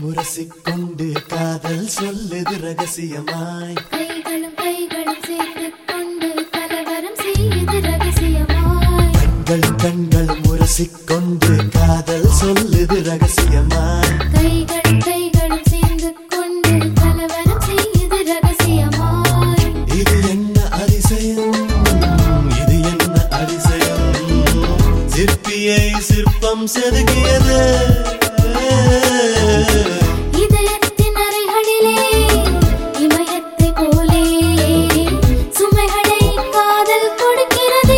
உரசிக்கொண்டு காதல் சொல்லுது ரகசியமாய் கைகளும் கைகளும் சேர்ந்து கொண்டு கலவரம் செய்யுது ரகசியமாய் கண்கள் கண்கள் உரசிக்கொண்டு காதல் சொல்லுது ரகசியமாய் கைகளும் கைகளும் சேர்ந்து கொண்டு கலவரம் செய்யுது ரகசியமாய் இது என்ன அதிசயம் இது என்ன அதிசயம் சிற்பியை சிற்பம் செதுக்கியது இதயத்தின் அறைகளிலே இமயத்தை போலே சுமைகளை காதல் கொடுக்கிறதே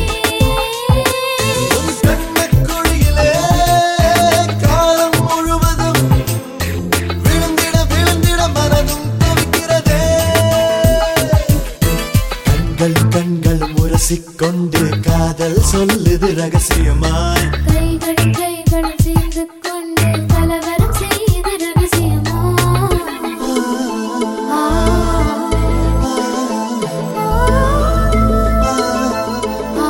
உன் கண்ணக்குழியிலே காலம் முழுவதும் விழுந்திட விழுந்திட மனதும் தவிக்கிறதே கண்கள் கண்கள் முரசிக்கொண்டு காதல் சொல்லுது ரகசியமாய் கைகளும் கைகளும் சேர்ந்து கொண்டு கலவரம் செய்யுது ரகசியமாய் ஆ, ஆ,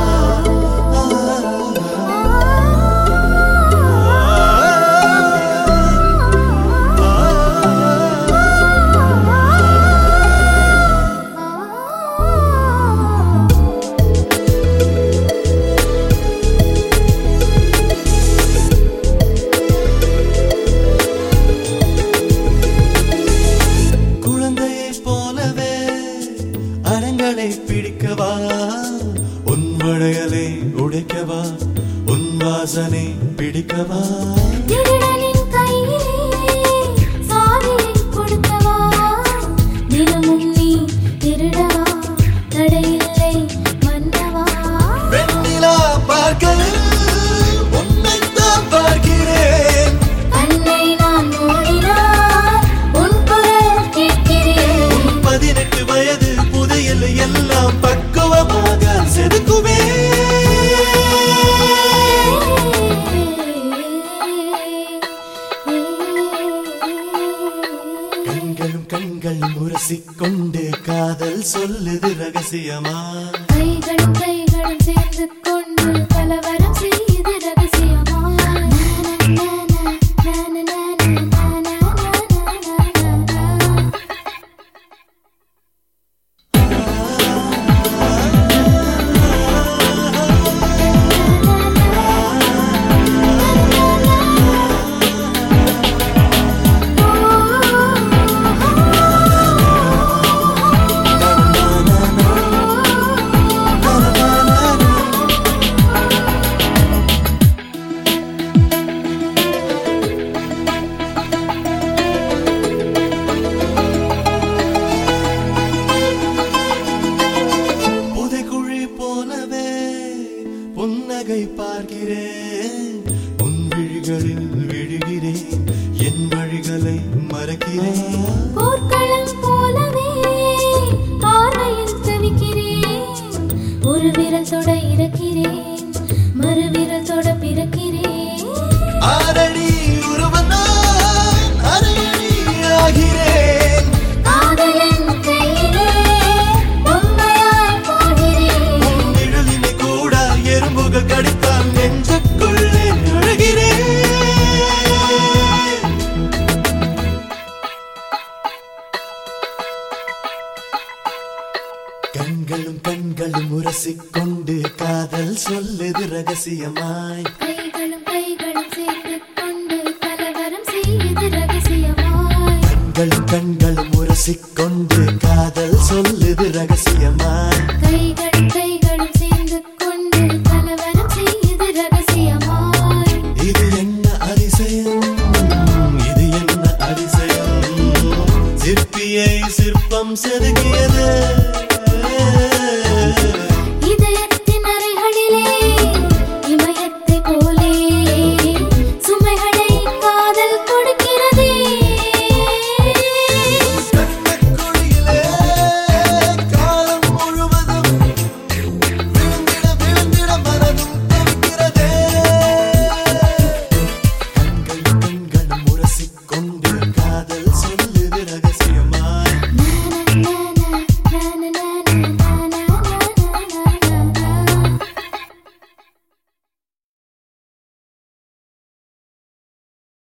ஆ. குழந்தையைப் போலவே அரங்களை பிடிக்கவா உன் வளையலை உடைக்கவா உன் வாசனை பிடிக்கவா திருடனின் கையிலே சாவியை கொடுக்கவா தினமும் நீ திருடவா தடையில்லை மன்னவா வெண்ணிலா பார்க்கையில் உன்னைத்தான் பார்க்கிறேன் கண்ணை நான் மூடினால் உன் குரல் கேட்கிறேன் பதினெட்டு வயது புதையல் எல்லாம் பக்குவமாக செதுக்குவே கண்களும் கண்களும் உரசிக்கொண்டு காதல் சொல்லுது ரகசியமா கைகளும் கைகளும் சேர்ந்து கொண்டு கலவரம் செய்து ரகசியமாய் புதைக்குழி போலவே புன்னகை பார்க்கிறேன் உன் விழிகளில் விழுகிறேன் என் வழிகளை மறக்கிறேன் போர்க்களம் போலவே பார்வையில் தவிக்கிறேன் ஒரு விரல் தொட இறக்கிறேன் மறு விரல் தொட பிறக்கிறேன் ஆரடி உருவனான் அரையடி ஆகிறேன் காதலன் கையிலே பொம்மையாய் போகிறேன் உன் நிழலினை கூட எறும்புகள் கடித்தால் நெஞ்சுக்குள்ளே அழுகிறேன் கண்களும் கண்களும் உரசிக்கொண்டு காதல் சொல்லுது ரகசியமாய் கைகளும் கைகளும் சேர்ந்து கொண்டு கலவரம் செய்து ரகசியமாய் கண்களும் கண்களும் உரசிக்கொண்டு காதல் சொல்லுது ரகசியமாய் கைகளும் கைகளும் சேர்ந்து கொண்டு கலவரம் செய்து ரகசியமாய் இது என்ன அதிசயம் இது என்ன அதிசயம் சிற்பியை சிற்பம் செதுக்கியது